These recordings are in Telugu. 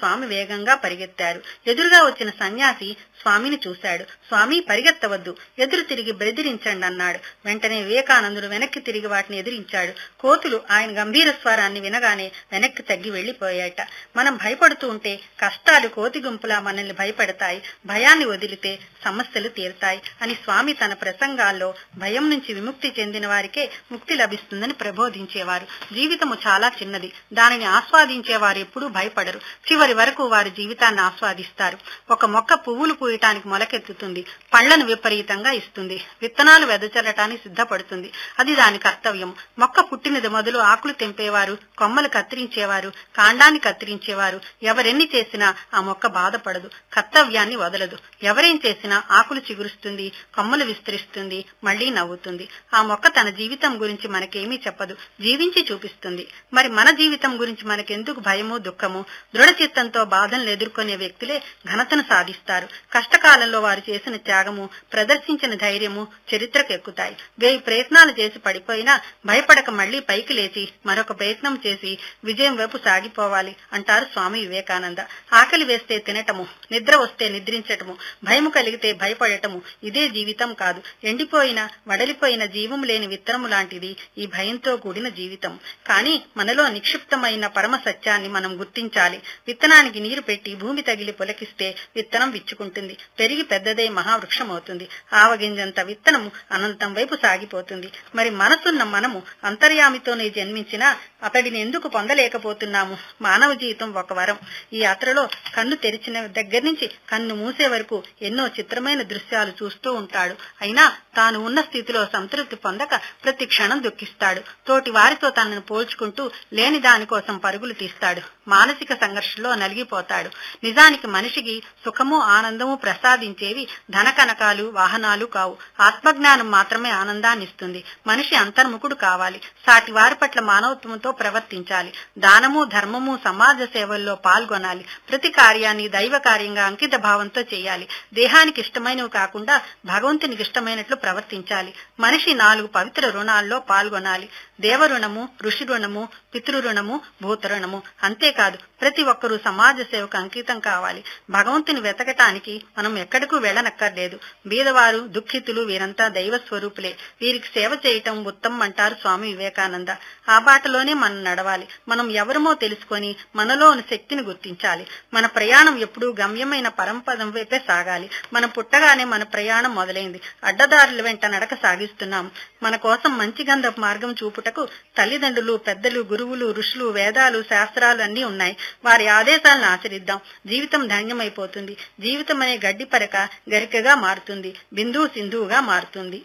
స్వామి వేగంగా పరిగెత్తారు ఎదురుగా వచ్చిన సన్యాసి స్వామిని చూశాడు స్వామి పరిగెత్తవద్దు ఎదురు తిరిగి బెదిరించండి అన్నాడు వెంటనే వివేకానందుడు వెనక్కి తిరిగి వాటిని ఎదిరించాడు కోతులు ఆయన గంభీర స్వరాన్ని వినగానే వెనక్కి తగ్గి వెళ్లిపోయాట మనం భయపడుతూ ఉంటే కష్టాలు కోతి గుంపులా మనల్ని భయపెడతాయి భయాన్ని వదిలితే సమస్యలు తీరుతాయి అని స్వామి తన ప్రసంగాల్లో భయం నుంచి విముక్తి చెందిన వారికే ముక్తి లభిస్తుందని ప్రబోధించేవారు జీవితము చాలా చిన్నది దానిని ఆస్వాదించేవారు ఎప్పుడూ భయపడరు చివరి వరకు వారి జీవితాన్ని ఆస్వాదిస్తారు ఒక మొక్క పువ్వులు పూయటానికి మొలకెత్తుతుంది పళ్లను విపరీతంగా ఇస్తుంది విత్తనాలు వెదజల్లటానికి సిద్ధపడుతుంది అది దాని కర్తవ్యం మొక్క పుట్టినది మొదలు ఆకులు తెంపేవారు కొమ్మలు కత్తిరించేవారు కాండాన్ని కత్తిరించేవారు ఎవరెన్ని చేసినా ఆ మొక్క బాధపడదు కర్తవ్యాన్ని వదలదు ఎవరేం చేసినా ఆకులు చిగురుస్తుంది కొమ్మలు విస్తరిస్తుంది మళ్లీ నవ్వుతుంది ఆ మొక్క తన జీవితం గురించి మనకేమీ చెప్పదు జీవించి చూపిస్తుంది మరి మన జీవితం గురించి మనకెందుకు భయము దుఃఖము దృఢ చిత్తంతో బాధలను ఎదుర్కొనే వ్యక్తులే ఘనతను సాధిస్తారు కష్టకాలంలో వారు చేసిన త్యాగము ప్రదర్శించిన ధైర్యము చరిత్రకు ఎక్కుతాయి వేయి ప్రయత్నాలు చేసి పడిపోయినా భయపడక మళ్లీ పైకి లేచి మరొక ప్రయత్నం చేసి విజయం వైపు సాగిపోవాలి అంటారు స్వామి వివేకానంద ఆకలి వేస్తే తినటము నిద్ర వస్తే నిద్రించటము భయము కలిగితే భయపడటము ఇదే జీవితం కాదు ఎండిపోయిన వడలిపోయిన జీవం లేని విత్తనము లాంటిది ఈ భయంతో కూడిన జీవితం కానీ మనలో నిక్షిప్తమైన పరమ సత్యాన్ని మనం గుర్తించాలి విత్తనానికి నీరు పెట్టి భూమి తగిలి పొలకిస్తే విత్తనం విచ్చుకుంటుంది పెరిగి పెద్దదై మహావృక్షం అవుతుంది ఆవగింజంత విత్తనము అనంతం వైపు సాగిపోతుంది మరి మనసున్న మనము అంతర్యామితోనే జన్మించినా అతడిని ఎందుకు పొందలేకపోతున్నాము మానవ జీవితం ఒక వరం ఈ యాత్రలో కన్ను తెరిచిన దగ్గర నుంచి కన్ను మూసే వరకు ఎన్నో చిత్రమైన దృశ్యాలు చూస్తూ ఉంటాడు అయినా తాను ఉన్న స్థితిలో సంతృప్తి పొందక ప్రతి క్షణం దుఃఖిస్తాడు తోటి వారితో తనను పోల్చుకుంటూ లేని దాని కోసం పరుగులు తీస్తాడు మానసిక సంఘర్షణలో నలిగిపోతాడు నిజానికి మనిషికి సుఖము ఆనందము ప్రసాదించేవి ధన కనకాలు వాహనాలు కావు ఆత్మజ్ఞానం మాత్రమే ఆనందాన్ని ఇస్తుంది మనిషి అంతర్ముఖుడు కావాలి సాటి వారి పట్ల మానవత్వంతో ప్రవర్తించాలి దానము ధర్మము సమాజ సేవల్లో పాల్గొనాలి ప్రతి కార్యాన్ని దైవ కార్యంగా అంకిత భావంతో చేయాలి దేహానికి ఇష్టమైనవి కాకుండా భగవంతునికి ఇష్టమైనట్లు ప్రవర్తించాలి మనిషి నాలుగు పవిత్ర రుణాల్లో పాల్గొనాలి దేవరుణము ఋషి రుణము పితృరుణము భూతరుణము అంతేకాదు ప్రతి ఒక్కరూ సమాజ సేవకు అంకితం కావాలి భగవంతుని వెతకటానికి మనం ఎక్కడికి వెళ్ళనక్కర్లేదు బీదవారు దుఃఖితులు వీరంతా దైవ స్వరూపులే వీరికి సేవ చేయటం ఉత్తమం అంటారు స్వామి వివేకానంద ఆ బాటలోనే మనం నడవాలి మనం ఎవరమో తెలుసుకొని మనలో ఉన్న శక్తిని గుర్తించాలి మన ప్రయాణం ఎప్పుడూ గమ్యమైన పరంపదం వైపే సాగాలి మనం పుట్టగానే మన ప్రయాణం మొదలైంది అడ్డదారుల వెంట నడక సాగిస్తున్నాం మన కోసం మంచి గంధ మార్గం చూపుటకు తల్లిదండ్రులు పెద్దలు గురువులు ఋషులు వేదాలు శాస్త్రాలు అన్నీ ఉన్నాయి వారి ఆదేశాలను ఆచరిద్దాం జీవితం ధన్యమైపోతుంది జీవితం అనే గడ్డి పరక గరికగా మారుతుంది బిందు సింధువుగా మారుతుంది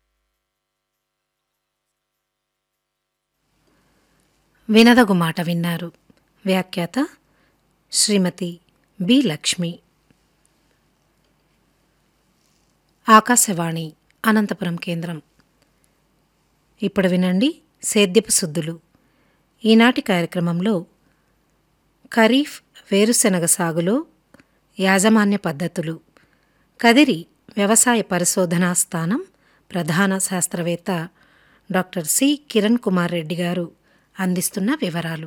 వినదగు మాట విన్నారు వ్యాఖ్యాత శ్రీమతి బి లక్ష్మి ఆకాశవాణి అనంతపురం కేంద్రం ఇప్పుడు వినండి సేద్యపు సుద్దులు ఈనాటి కార్యక్రమంలో ఖరీఫ్ వేరుశెనగ సాగులో యాజమాన్య పద్ధతులు కదిరి వ్యవసాయ పరిశోధనా స్థానం ప్రధాన శాస్త్రవేత్త డాక్టర్ సి కిరణ్ కుమార్ రెడ్డి గారు అందిస్తున్న వివరాలు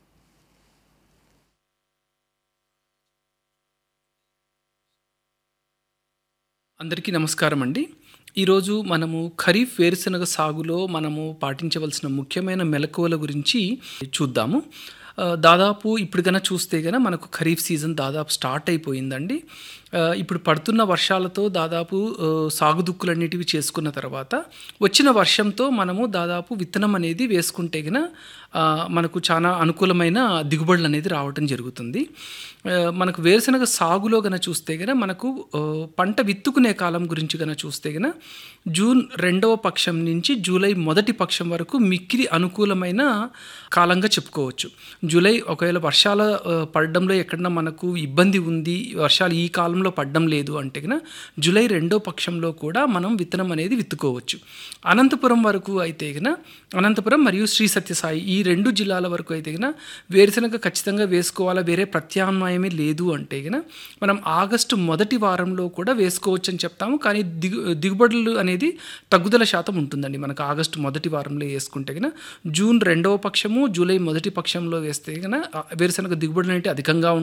అందరికీ నమస్కారం అండి ఈరోజు మనము ఖరీఫ్ వేరుశనగ సాగులో మనము పాటించవలసిన ముఖ్యమైన మెలకువల గురించి చూద్దాము ఆ, దాదాపు ఇప్పుడు కన్నా చూస్తే కనుక మనకు ఖరీఫ్ సీజన్ దాదాపు స్టార్ట్ అయిపోయిందండి ఆ, ఇప్పుడు పడుతున్న వర్షాలతో దాదాపు ఆ, సాగు దుక్కులన్నిటివి చేసుకున్న తర్వాత వచ్చిన వర్షంతో మనము దాదాపు విత్తనం అనేది వేసుకుంటే గన ఆ, మనకు చాలా అనుకూలమైన దిగుబడులు అనేది రావటం జరుగుతుంది ఆ, మనకు వేరుశనగ సాగులో గన చూస్తే గన మనకు ఆ, పంట విత్తుకునే కాలం గురించి గన చూస్తే గన జూన్ రెండవ పక్షం నుంచి జూలై మొదటి పక్షం వరకు మిక్కిలి అనుకూలమైన కాలంగా చెప్పుకోవచ్చు జూలై ఒకవేళ వర్షాల ఆ, పడడంలో ఎక్కడన్నా మనకు ఇబ్బంది ఉంది వర్షాలు ఈ కాలంలో పడడం లేదు అంటే గన జూలై రెండో పక్షంలో కూడా మనం విత్తనం అనేది విత్తుకోవచ్చు అనంతపురం వరకు అయితే గన అనంతపురం మరియు శ్రీ సత్యసాయి ఈ రెండు జిల్లాల వరకు అయితే గన వేరుశనగ ఖచ్చితంగా వేసుకోవాలా వేరే ప్రత్యామ్నాయమే లేదు అంటే గన మనం ఆగస్టు మొదటి వారంలో కూడా వేసుకోవచ్చు అని చెప్తాము కానీ దిగు దిగుబడులు అనేది తగ్గుదల శాతం ఉంటుందండి మనకు ఆగస్టు మొదటి వారంలో వేసుకుంటే గన జూన్ రెండవ పక్షము జూలై మొదటి పక్షంలో వేస్తే గన ఆ, వేరుశనగ దిగుబడులు అనేవి అధికంగా